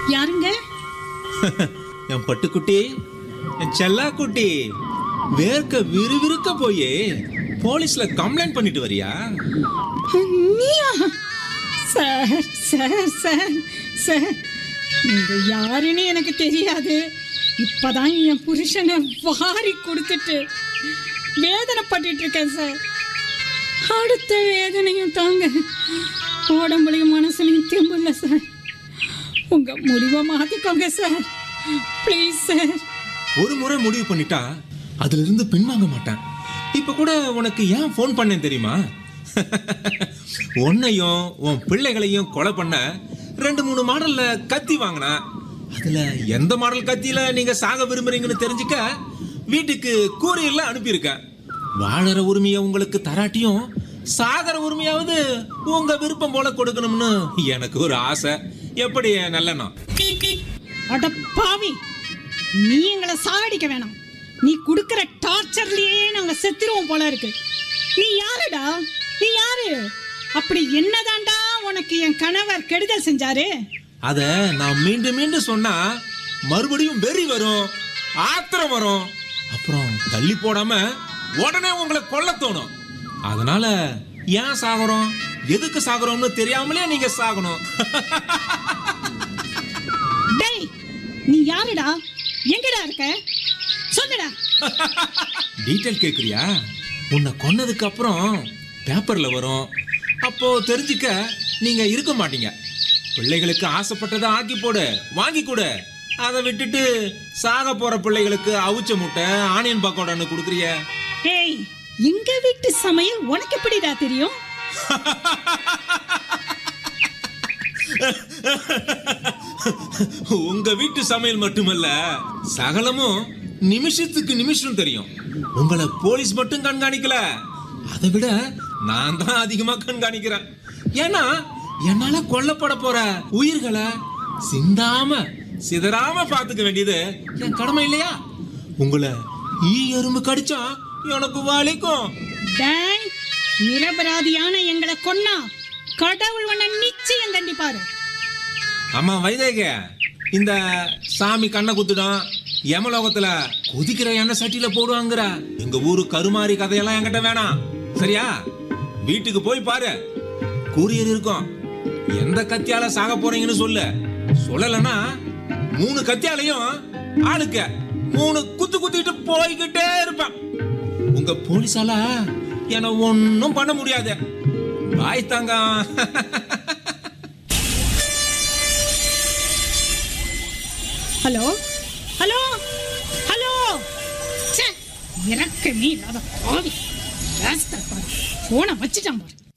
யாருங்க என் பட்டுக்குட்டி என் செல்லா குட்டி வேர்க்க விறுவிறுக்க போய் போலீஸ்ல கம்ப்ளைண்ட் பண்ணிட்டு வரியா நீயா சார் சார் சார் சார் நீங்க யாருன்னு எனக்கு தெரியாது இப்பதான் என் புருஷனை வாரி கொடுத்துட்டு வேதனைப்பட்டுட்டு இருக்கேன் சார் அடுத்த வேதனையும் தாங்க உடம்புலையும் மனசுலையும் தெம்பில்ல சார் உங்க முடிவை மாத்திக்கோங்க சார் ப்ளீஸ் சார் ஒரு முறை முடிவு பண்ணிட்டா அதுல இருந்து பின்வாங்க மாட்டேன் இப்ப கூட உனக்கு ஏன் ஃபோன் பண்ணேன் தெரியுமா உன்னையும் உன் பிள்ளைகளையும் கொலை பண்ண ரெண்டு மூணு மாடல்ல கத்தி வாங்கினேன் அதுல எந்த மாடல் கத்தியில நீங்க சாக விரும்புறீங்கன்னு தெரிஞ்சுக்க வீட்டுக்கு கூரியர்ல அனுப்பியிருக்கேன் வாழற உரிமையை உங்களுக்கு தராட்டியும் சாகர உரிமையாவது உங்க விருப்பம் போல கொடுக்கணும்னு எனக்கு ஒரு ஆசை எப்படி நல்லெண்ணம் அட பாவி நீ எங்களை சாகடிக்க வேணாம் நீ கொடுக்கிற டார்ச்சர்லயே நாங்க செத்துருவோம் போல இருக்கு நீ யாருடா நீ யாரு அப்படி என்னதான்டா உனக்கு என் கணவர் கெடுதல் செஞ்சாரு அத நான் மீண்டும் மீண்டும் சொன்னா மறுபடியும் வெறி வரும் ஆத்திரம் வரும் அப்புறம் தள்ளி போடாம உடனே உங்களை கொல்ல தோணும் அதனால ஏன் சாகுறோம் எதுக்கு சாகுறோம்னு தெரியாமலே நீங்க சாகணும் டேய் நீ யாருடா எங்கடா இருக்க சொல்லுடா டீட்டெயில் கேக்குறியா உன்னை கொன்னதுக்கு அப்புறம் பேப்பர்ல வரும் அப்போ தெரிஞ்சுக்க நீங்க இருக்க மாட்டீங்க பிள்ளைகளுக்கு ஆசைப்பட்டதை ஆக்கி போடு வாங்கி கொடு அதை விட்டுட்டு சாக போற பிள்ளைகளுக்கு அவிச்ச முட்டை ஆனியன் பக்கோடான்னு கொடுக்குறிய ஏய் எங்க வீட்டு சமையல் உனக்கு எப்படிடா தெரியும் உங்க வீட்டு சமையல் மட்டுமல்ல சகலமும் நிமிஷத்துக்கு நிமிஷம் தெரியும் உங்களை போலீஸ் மட்டும் கண்காணிக்கல அதை விட நான் தான் அதிகமா கண்காணிக்கிறேன் ஏன்னா என்னால கொல்லப்பட போற உயிர்களை சிந்தாம சிதறாம பாத்துக்க வேண்டியது என் கடமை இல்லையா உங்களை ஈ எறும்பு கடிச்சா எனக்கு வலிக்கும் டேய் நிரபராதியான எங்களை கொன்னா கடவுள் உன்னை நிச்சயம் தண்டிப்பாரு அம்மா வைதேக இந்த சாமி கண்ணை குத்துடும் யமலோகத்துல கொதிக்கிற எண்ணெய் சட்டியில போடுவாங்கிற எங்க ஊரு கருமாரி கதையெல்லாம் என்கிட்ட வேணாம் சரியா வீட்டுக்கு போய் பாரு கூரியர் இருக்கும் எந்த கத்தியால சாக போறீங்கன்னு சொல்லு சொல்லலைன்னா மூணு கத்தியாலையும் ஆளுக்க மூணு குத்து குத்திட்டு போய்கிட்டே இருப்பேன் உங்க போலீஸால என்ன ஒன்னும் பண்ண முடியாது பாய் தங்கம் ஹலோ ஹலோ ஹலோ ச்சே இறக்கமே இல்லாத பாவி ராஸ்தர் பாரு போனை வச்சுட்டான் பாரு